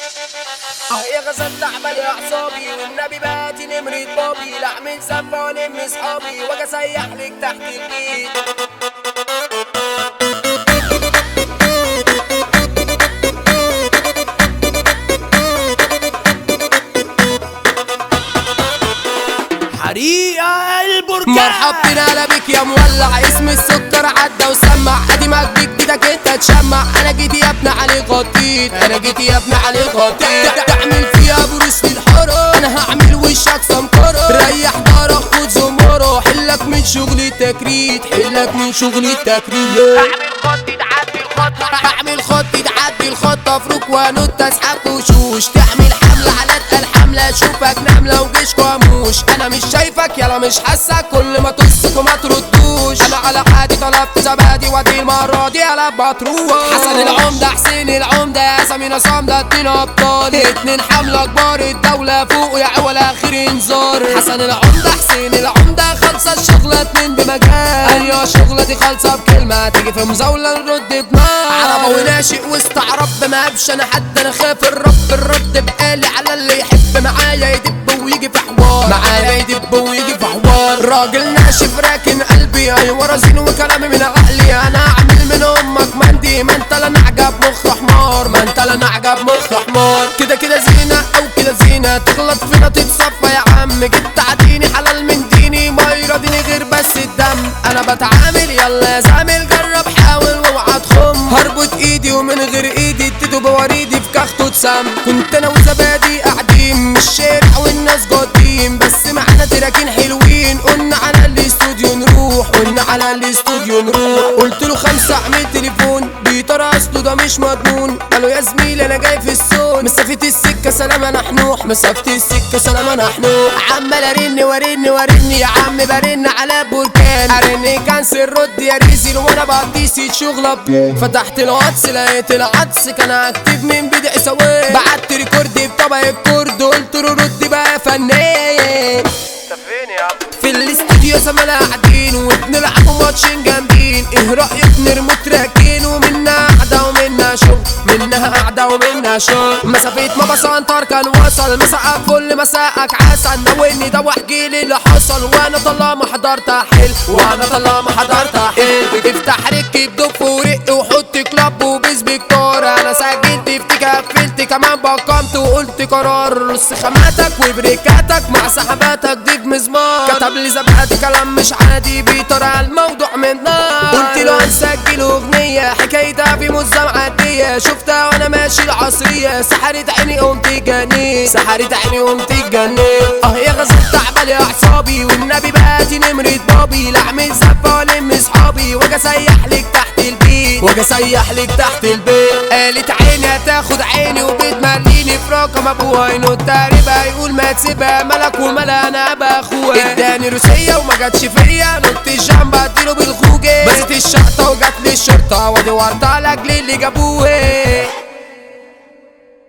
اه يا غزل تعمل يا اعصابي والنبي باتي نمرة بابي لعمل زنبة والم اصحابي واجي اسيح لك تحت البيت حريقة البركان مرحب بنا بك يا مولع اسم السكر عدى وسمع قديمك بجديدك انت تشمع انا جيت يا ابن علي غطيت انا جيت يا ابن علي غطيت تعمل فيها بروس للحرة انا هعمل وشك سمكرة ريح دارك خد زمرة حلك من شغل التكريت حلك من شغل التكريت اعمل خط تعدي الخط هعمل خط تعدي الخط افرك وانط اسحب وشوش تعمل حملة على اتقل حملة اشوفك نملة وجيش قاموش انا مش شايفك يلا مش حاسك كل ما تسك وما تردوش انا على عادي طلبت زبادي وادي المرة دي قلب مطروح حسن العمدة حسين العمدة يا سمينة صامدة اتنين ابطال اتنين حملة كبار الدولة فوق يا اول اخر انذار حسن العمدة حسين العمدة خالصة الشغلة اتنين بمجال ايوه الشغلة دي خالصة بكلمة تيجي في مزاولة نرد بنار عربة وناشئ واستعرب ما ابش انا حد انا خاف الرب الرد بقالي على اللي يحب معايا يدب ويجي في حوار معايا يدب ويجي في حوار راجل ناشف راكن قلبي ايوه رزين وكلامي من عقلي انا اعمل من امك مندي ما انت لا نعجب مخ حمار ما انت لا نعجب مخ حمار كده كده زينة او كده زينة تغلط فينا تتصفى يا عم جيت تعديني حلال من ديني ما يراضيني غير بس الدم انا بتعامل يلا يا زامل جرب حاول واوعى تخم هربط ايدي ومن غير ايدي اديته بوريدي في كخته تسم كنت انا وزبادي قاعدين مش شارع والناس قاطين بس معانا تراكين حلوين قلنا على الاستوديو نروح قلنا على الاستوديو نروح قلت له خمسة اعمل تليفون بيطر اصله ده مش مضمون قالوا يا زميلي انا جاي في السون مسافة السكة سلام انا حنوح مسافة السكة سلام انا حنوح عمال ارن وارن وارن يا عم برن على بركان ارن كانسل رد يا ريزل وانا بقضي شغلة بو فتحت الواتس لقيت العطس كان اكتب من بدع ثواني بعت ريكورد بطبق الكورد قلت له رد بقى يا فنان فين يا في الاستوديو زملاء قاعدين وبنلعبوا ماتشين جامدين ايه رايك نرموا تراكين ومنها قعده ومنها شغل منها قعده ومنها شغل مسافه ما بسنطر كان وصل مسقك كل مساءك عسل ناولني ده واحكي لي اللي حصل وانا طالما حضرت احل وانا طالما حضرت احل افتح ركب دف ورق وحط كلاب وبيس بكتار انا سجلت افتك قفلت كمان بقمت وقلت قرار رص خاماتك وبريكاتك مع سحباتك دي في مزمار كتب لي زبادي كلام مش عادي بيطرع الموضوع من نار قلت له هنسجل اغنية حكايتها في مزة معدية شفتها وانا ماشي العصرية سحرت عيني قمت جنين سحرت عيني قمت جنين اه يا غزل تعبان يا اعصابي والنبي بقاتي نمرة بابي لعمل زفة والم اصحابي واجي اسيح لك تحت البيت واجي اسيح لك تحت البيت قالت عيني هتاخد عيني وبتمليني في رقم ابوها ينط تقريبا يقول ما تسيبها ملك وملا انا ابقى اخوها اداني روسية وما جاتش فيا نط الجنب اديله بالخوجة بزت الشقطة وجات لي الشرطة وادي ورطة لاجل اللي جابوه